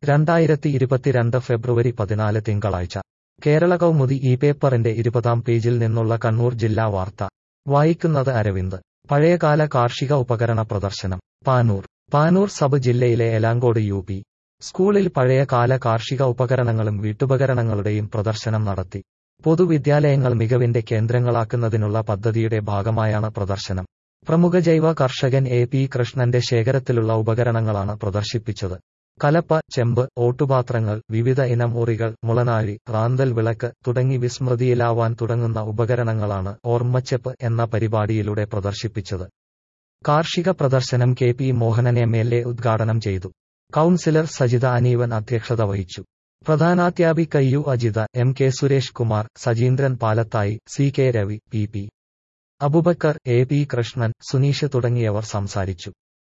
രണ്ടായിരത്തി ഇരുപത്തിരണ്ട് ഫെബ്രുവരി പതിനാല് തിങ്കളാഴ്ച കേരള കൗമുദി ഈ പേപ്പറിന്റെ ഇരുപതാം പേജിൽ നിന്നുള്ള കണ്ണൂർ ജില്ലാ വാർത്ത വായിക്കുന്നത് അരവിന്ദ് പഴയകാല കാർഷിക ഉപകരണ പ്രദർശനം പാനൂർ പാനൂർ സബ് ജില്ലയിലെ എലാങ്കോട് യു പി സ്കൂളിൽ പഴയ കാല കാർഷിക ഉപകരണങ്ങളും വീട്ടുപകരണങ്ങളുടെയും പ്രദർശനം നടത്തി പൊതുവിദ്യാലയങ്ങൾ മികവിന്റെ കേന്ദ്രങ്ങളാക്കുന്നതിനുള്ള പദ്ധതിയുടെ ഭാഗമായാണ് പ്രദർശനം പ്രമുഖ ജൈവ കർഷകൻ എ പി കൃഷ്ണന്റെ ശേഖരത്തിലുള്ള ഉപകരണങ്ങളാണ് പ്രദർശിപ്പിച്ചത് കലപ്പ ചെമ്പ് ഓട്ടുപാത്രങ്ങൾ വിവിധ ഇനം മുറികൾ മുളനാഴി റാന്തൽ വിളക്ക് തുടങ്ങി വിസ്മൃതിയിലാവാൻ തുടങ്ങുന്ന ഉപകരണങ്ങളാണ് ഓർമ്മച്ചെപ്പ് എന്ന പരിപാടിയിലൂടെ പ്രദർശിപ്പിച്ചത് കാർഷിക പ്രദർശനം K P Mohanan M L A ഉദ്ഘാടനം ചെയ്തു കൌൺസിലർ സജിത അനീവൻ അധ്യക്ഷത വഹിച്ചു പ്രധാനാധ്യാപിക U Ajitha M K Suresh Kumar Sajeendran Palathayi C K Ravi P P Abubakar A P Krishnan Suneesh തുടങ്ങിയവർ സംസാരിച്ചു